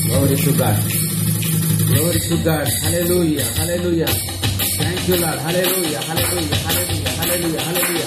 Glory to God. Glory to God. Hallelujah. Hallelujah. Thank you, Lord. Hallelujah. Hallelujah. Hallelujah. Hallelujah. Hallelujah.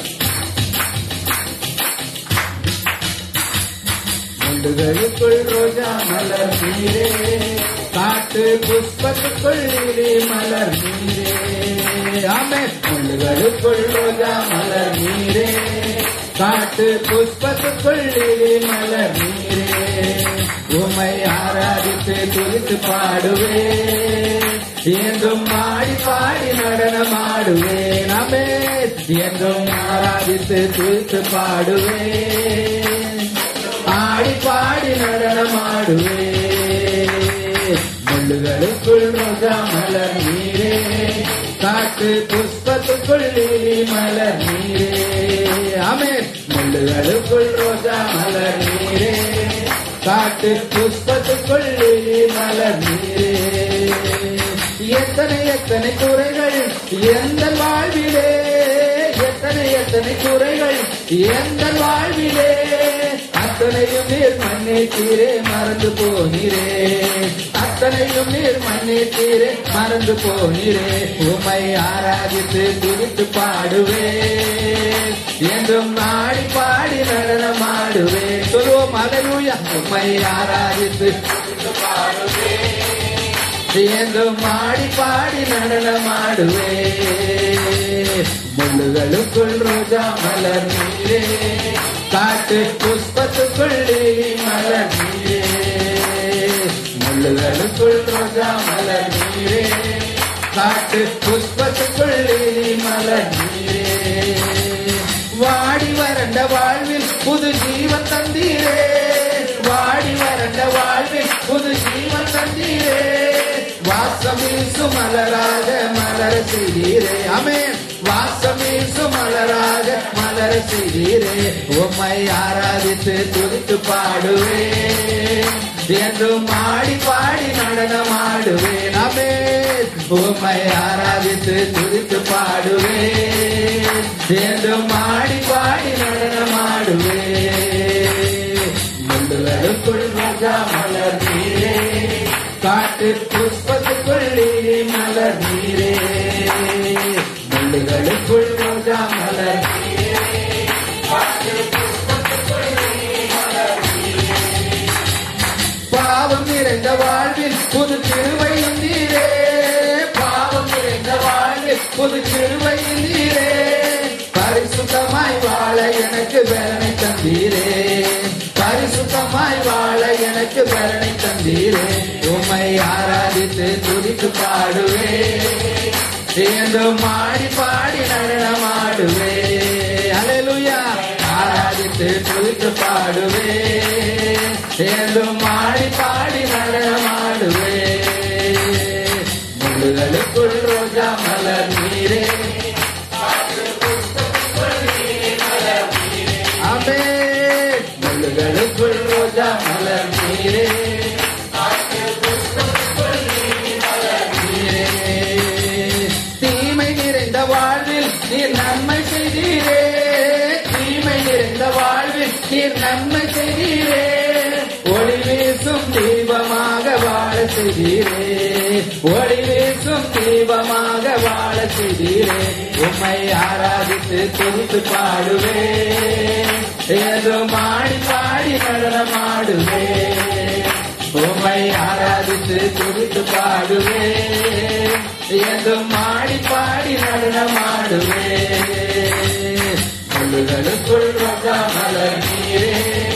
முண்டுகளுக்குள் ரோஜா மலர் நீரே காட்டு புஷ்பத்துக்குள் நீரே மலர் நீரே ஆமே முள்ளுகளுக்குள் ரோஜா மலர் நீரே காட்டு புஷ்பத்துக்குள் நீரே மலர் நீரே உமை ஆராதித்து துதித்து பாடுவே என்றும் ஆடி பாடி நடனமாடுவேன் அமே என்றும் ஆராதித்து துதித்து பாடுவேன் ஆடி பாடி நடனமாடுவே முள்ளுகளுக்குள் ரோஜா மலர் நீரே காட்டு புஷ்பத்துக்குள் நீலி மலர் நீரே ஆமே முள்ளுகளுக்குள் ரோஜா மலர் நீரே காட்டு புஷ்பத்துக்குள் நீலி மலர் நீரே எத்தனை எத்தனை குறைகள் எந்த வாழ்விலே எத்தனை எத்தனை குறைகள் எந்த வாழ்விலே அத்தனையும் நீர் மன்னித்தீரே மறந்து போனீரே அத்தனையும் நீர் மன்னித்தீரே மறந்து போனீரே உமை ஆராதித்து துதித்து பாடுவே என்றும் ஆடி பாடி நடனமாடுவே சொல்லுவோம் அலையூயா உமை ஆராதித்து துதித்து பாடுவே என்றும் ஆடி பாடி நடனமாடுவே முள்ளுகளுக்குள் ரோஜா மலர் நீரே காட்டு புஷ்பத்துக்குள் மலர் நீரே முள்ளுகளுக்குள் ரோஜா மலர் நீரே காட்டு புஷ்பத்துக்குள் மலர் நீரே வாடி வறண்ட வாழ்வில் புது ஜீவன் தந்தீரே வாடி வறண்ட வாழ்வில் புது ஜீவன் தந்தீரே வாசம் வீசு மலராக மலர செய்தீரே அமே வாசம் வீசு மலராக மலர செய்தீரே உம்மை ஆராதித்து துதித்து பாடுவே என்றும் ஆடி பாடி நடனமாடுவேன் அமே உம்மை ஆராதித்து துதித்து பாடுவே என்றும் ஆடி பாடி நடனமாடுவே முள்ளுகளுக்குள் ராஜா மலர் நீரே காட்டு புஷ்பத்துக்குள் நீரே மலர் நீரே முள்ளுகளுக்குள் ரோஜா மலர் நீரே காட்டு புஷ்பத்துக்குள் நீரே மலர் நீரே பாவம் நிறைந்த வாழ்வில் புது திருவையும் நீரே பாவம் நிறைந்த வாழ்வில் புது திருவையும் நீரே பரிசுத்தமாய் வாழ எனக்கு வேலனை தந்தீரே பரிசுத்தமாய் வாழ எனக்கு வேலனை தந்தீரே உம்மை ஆராதித்து துதித்து பாடுவே என்றும் மாடி பாடி நடனமாடுவே அலையலுயா ஆராதித்து துதித்து பாடுவே என்றும் மாடி பாடி நடனமாடுவே முள்ளுகளுக்குள் ரோஜா மலர் நீரே அமே முள்ளுகளுக்குள் ரோஜா மலர் நீரே தீமை நிறைந்த வாழ்வில் நீர் நன்மை செய்தீரே தீமை நிறைந்த வாழ்வில் நீர் நன்மை செய்தீரே ஒளி வீசும் தீபமாக வாழ செய்தீரே ஒளி வீசும் தீபமாக வாழ செய்தீரே உம்மை ஆராதித்து துதித்து பாடுவே ஏதோ மாடி பாடி நடனமாடுவே உம்மை ஆராதித்து துதித்து பாடுவே என்றும் மாடி பாடி நடனமாடுவே முள்ளுகளுக்குள் ரோஜா மலர் நீரே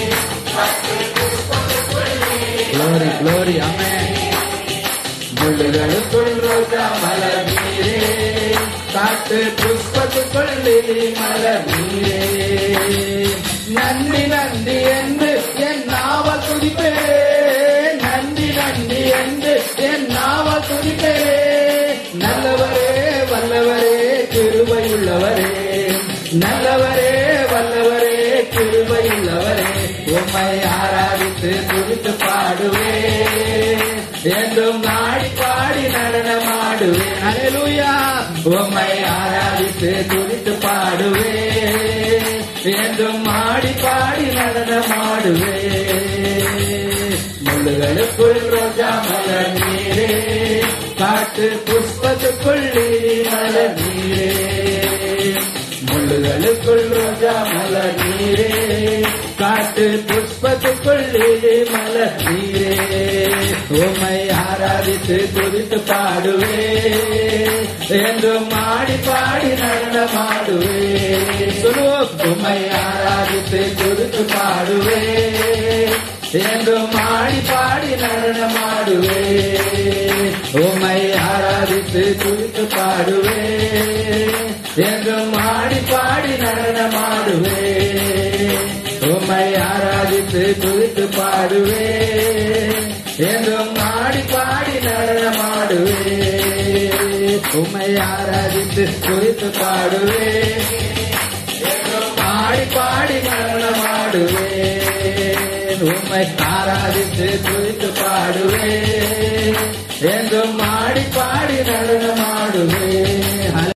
க்ளோரி க்ளோரி அமே முள்ளுகளுக்குள் ரோஜா மலர் நீரே காட்டு புஷ்பத்துக்குள் லிலி மலர் நீரே நன்றி நன்றி என்று என் நாவல் துதிப்பே நன்றி நன்றி என்று என் நாவல் துதிப்பே நல்லவரே வல்லவரே கிருபையுள்ளவரே நல்லவரே வல்லவரே கிருபையுள்ளவரே உம்மை ஆராதித்து துதித்து பாடுவே என்றும் நாடி பாடி நடனமாடுவே அலையலுயா உம்மை ஆராதித்து துதித்து பாடுவே என்றும் ஆடி பாடி நடனமாடுவே முள்ளுகளுக்குள் ரோஜா மலர் நீரே காட்டு புஷ்பத்துக்குள் லீலி மலர் நீரே முள்ளுகளுக்குள் ரோஜா மலர் நீரே காட்டு புஷ்பத்துக்குள் லீலி மலர் நீரே உம்மை ஆராதித்து துதித்து பாடுவே என்றும் ஆடி பாடி நடனமாடுவே சொல்லுவோம் உம்மை ஆராதித்து துதித்து பாடுவே என்றும் ஆடி பாடி நடனமாடுவே உம்மை ஆராதித்து துதித்து பாடுவே என்றும் ஆடி பாடி நடனமாடுவே உம்மை ஆராதித்து துதித்து பாடுவே என்றும் ஆடி பாடி நடனமாடுவே உம்மை ஆராதித்து துதித்து பாடுவே என்றும் ஆடி பாடி நடனமாடுவே உம்மை ஆராதித்து துதித்து பாடுவே என்றும் ஆடி பாடி நடன